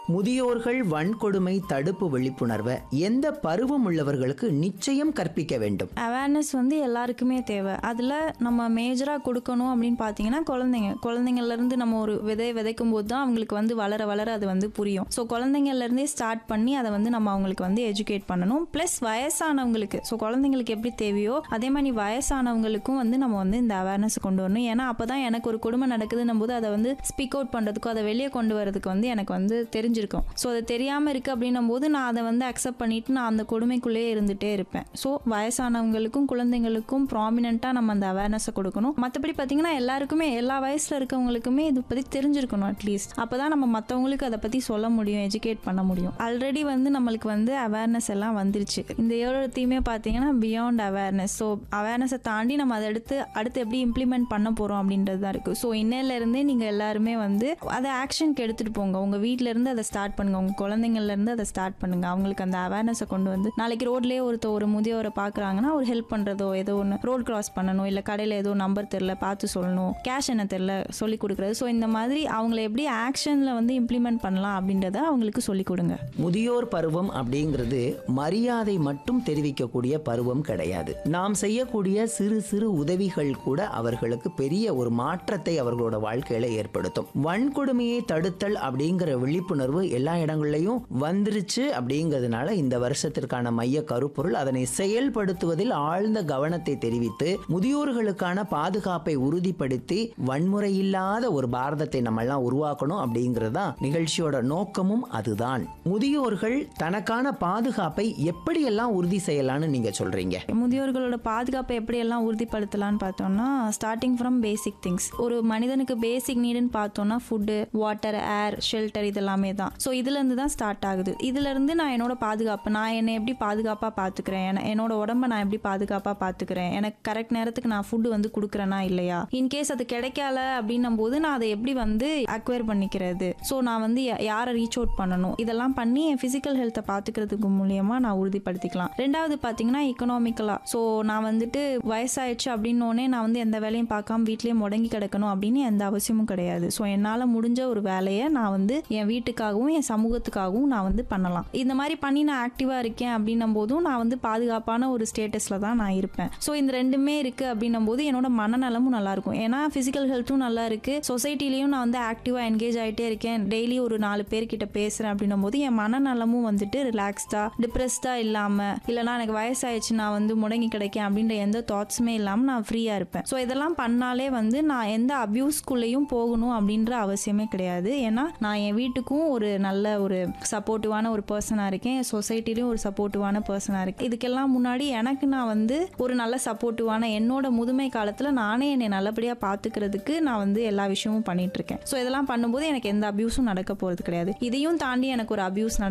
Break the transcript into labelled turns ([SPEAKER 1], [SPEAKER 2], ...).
[SPEAKER 1] முதியோர்கள் வன்கொடுமை தடுப்பு விழிப்புணர்வை எந்த பருவம் உள்ளவர்களுக்கு நிச்சயம் கற்பிக்க வேண்டும்
[SPEAKER 2] அவேர்னஸ் வந்து எல்லாருக்குமே தேவை அதில் நம்ம மேஜராக கொடுக்கணும் அப்படின்னு பார்த்தீங்கன்னா குழந்தைங்க குழந்தைங்கள்லேருந்து நம்ம ஒரு விதை விதைக்கும் போது தான் அவங்களுக்கு வந்து வளர வளர அது வந்து புரியும் ஸோ குழந்தைங்கள்லேருந்தே ஸ்டார்ட் பண்ணி அதை வந்து நம்ம அவங்களுக்கு வந்து எஜுகேட் பண்ணணும் ப்ளஸ் வயசானவங்களுக்கு ஸோ குழந்தைங்களுக்கு எப்படி தேவையோ அதே மாதிரி வயசானவங்களுக்கும் வந்து நம்ம வந்து இந்த அவேர்னஸ் கொண்டு வரணும் ஏன்னா அப்போ தான் எனக்கு ஒரு கொடுமை நடக்குதுன்னும் போது அதை வந்து ஸ்பீக் அவுட் பண்ணுறதுக்கோ அதை வெளியே கொண்டு வரதுக்கு வந்து எனக்கு வந்து தெரிஞ்சிருக்கும் ஸோ அது தெரியாமல் இருக்குது அப்படின்னும் போது நான் அதை வந்து அக்செப்ட் பண்ணிட்டு நான் அந்த கொடுமைக்குள்ளேயே இருந்துகிட்டே இருப்பேன் ஸோ வயசானவங்களுக்கும் குழந்தைங்களுக்கும் ப்ராமினெண்ட்டாக நம்ம அந்த அவேர்னஸை கொடுக்கணும் மற்றபடி பார்த்தீங்கன்னா எல்லாருக்குமே எல்லா வயசில் இருக்கவங்களுக்குமே இது பற்றி தெரிஞ்சிருக்கணும் அட்லீஸ்ட் அப்போ தான் நம்ம மற்றவங்களுக்கு அதை பற்றி சொல்ல முடியும் எஜுகேட் பண்ண முடியும் ஆல்ரெடி வந்து நம்மளுக்கு வந்து அவேர்னஸ் எல்லாம் வந்துருச்சு இந்த ஏழத்தையுமே பார்த்தீங்கன்னா பியாண்ட் அவேர்னஸ் ஸோ அவேர்னஸை தாண்டி நம்ம அதை எடுத்து அடுத்து எப்படி இம்ப்ளிமெண்ட் பண்ண போகிறோம் அப்படின்றது தான் இருக்குது ஸோ இன்னையிலேருந்தே நீங்கள் எல்லாருமே வந்து அதை ஆக்ஷனுக்கு எடுத்துகிட்டு போங்க உங்கள் வீட்டிலேருந்து அதை ஸ்டார்ட் பண்ணுங்கள் உங்கள் குழந்தைங்கள்லேருந்து அதை ஸ்டார்ட் பண்ணுங்கள் அவங்களுக்கு அந்த அவேர்னஸை கொண்டு வந்து நாளைக்கு ரோட்லேயே ஒருத்தர் ஒரு முதியோரை பார்க்குறாங்கன்னா ஒரு ஹெல்ப் பண்ணுறதோ ஏதோ ஒன்று ரோட் கிராஸ் பண்ணணும் இல்லை கடையில் ஏதோ நம்பர் தெரில பார்த்து சொல்லணும் கேஷ் என்ன தெரில சொல்லி கொடுக்குறது ஸோ இந்த மாதிரி அவங்கள எப்படி ஆக்ஷனில் வந்து இம்ப்ளிமெண்ட் பண்ணலாம் அப்படின்றத அவங்களுக்கு சொல்லி கொடுங்க
[SPEAKER 1] முதியோர் பருவம் அப்படிங்கிறது மரியாதை மட்டும் தெரிவிக்கக்கூடிய பருவம் கிடையாது நாம் செய்யக்கூடிய சிறு சிறு உதவிகள் கூட அவர்களுக்கு பெரிய ஒரு மாற்றத்தை அவர்களோட வாழ்க்கையில ஏற்படுத்தும் வன்கொடுமையை தடுத்தல் அப்படிங்கிற விழிப்புணர்வு எல்லா இடங்கள்லையும் வந்துருச்சு அப்படிங்கிறதுனால இந்த வருஷத்திற்கான மைய கருப்பொருள் அதனை செயல்படுத்துவதில் ஆழ்ந்த கவனத்தை தெரிவித்து முதியோர்களுக்கான பாதுகாப்பை உறுதிப்படுத்தி வன்முறை இல்லாத ஒரு பாரதத்தை நம்ம எல்லாம் உருவாக்கணும் அப்படிங்கிறது தான் நிகழ்ச்சியோட நோக்கமும் அதுதான் முதியோர்கள் தனக்கான பாதுகாப்பை எப்படியெல்லாம் உறுதி செய்யலாம்னு நீங்க சொல்றீங்க
[SPEAKER 2] முதியோர்களோட பாதுகாப்பை எப்படியெல்லாம் உறுதிப்படுத்தலாம்னு பார்த்தோம்னா ஸ்டார்டிங் ஃப்ரம் பேசிக் திங்ஸ் ஒரு மனிதனுக்கு பேசிக் நீடுன்னு பார்த்தோம்னா ஃபுட்டு வாட்டர் ஏர் ஷெல்டர் இதெல்லாமே தான் ஸோ இதுலேருந்து தான் ஸ்டார்ட் ஆகுது இதுலேருந்து நான் என்னோட பாதுகாப்பு நான் என்னை எப்படி பாதுகாப்பாக பார்த்துக்கிறேன் என- என்னோட உடம்ப நான் எப்படி பாதுகாப்பாக பார்த்துக்கிறேன் எனக்கு கரெக்ட் நேரத்துக்கு நான் ஃபுட்டு வந்து கொடுக்குறேனா இல்லையா இன்கேஸ் அது கிடைக்கல அப்படின்னும் போது நான் அதை எப்படி வந்து அக்வயர் பண்ணிக்கிறது ஸோ நான் வந்து யா- யாரை ரீச் அவுட் பண்ணணும் இதெல்லாம் பண்ணி என் ஃபிசிக்கல் ஹெல்த்தை பார்த்துக்கிறதுக்கு மூலியமா நான் உறுதிப்படுத்திக்கலாம் ரெண்டாவது பார்த்தீங்கன்னா எக்கனாமிக்கலாக ஸோ நான் வந்துட்டு வயசாயிடுச்சு அப்படின்னோடனே நான் வந்து எந்த வேலையும் பார்க்காம வீட்லயே முடங்கி கிடக்கணும் அப்படின்னு எந்த அவசியமும் கிடையாது ஸோ என்னால் முடிஞ்ச ஒரு வேலையை நான் வந்து என் வீட்டுக்காகவும் என் சமூகத்துக்காகவும் நான் வந்து பண்ணலாம் இந்த மாதிரி பண்ணி நான் ஆக்டிவாக இருக்கேன் அப்படின்னும் போதும் நான் வந்து பாதுகாப்பான ஒரு ஸ்டேட்டஸில் தான் நான் இருப்பேன் ஸோ இந்த ரெண்டுமே இருக்குது அப்படின்னும் போது என்னோட மனநலமும் நல்லா இருக்கும் ஏன்னா ஃபிசிக்கல் ஹெல்த்தும் நல்லா இருக்கு சொசைட்டிலையும் நான் வந்து ஆக்டிவாக என்கேஜ் ஆகிட்டே இருக்கேன் டெய்லி ஒரு நாலு பேர்கிட்ட பேசுகிறேன் அப்படின்னும் போது என் மனநலமும் வந்துட்டு ரிலாக்ஸ்டாக டிப்ரெஸ்டாக இல்லாமல் இல்லைனா எனக்கு வயசாயிடுச்சு நான் வந்து முடங்கி கிடைக்கேன் அப்படின்ற எந்த தாட்ஸுமே இல்லாமல் நான் ஃப்ரீயாக இருப்பேன் ஸோ இதெல்லாம் பண்ணாலே வந்து நான் எந்த அப்யூஸ்குள்ளேயும் போகணும் அப்படின்ற அவசியமே கிடையாது ஏன்னா நான் என் வீட்டுக்கும் ஒரு நல்ல ஒரு சப்போர்ட்டிவான ஒரு பர்சனாக இருக்கேன் என் சொசைட்டிலையும் ஒரு சப்போர்ட்டிவான பர்சனாக இருக்கேன் இதுக்கெல்லாம் முன்னாடி எனக்கு நான் வந்து ஒரு நல்ல சப்போர்ட்டிவான என்னோட முதுமை காலத்தில் நானே என்னை நல்லபடியாக பார்த்துக்கிறதுக்கு நான் வந்து எல்லா விஷயமும் பண்ணிட்டு இருக்கேன் ஸோ இதெல்லாம் பண்ணும்போது எனக்கு எந்த அபியூஸும் நடக்க போகிறது கிடையாது இதையும் தாண்டி எனக்கு ஒரு அபியூஸ் நட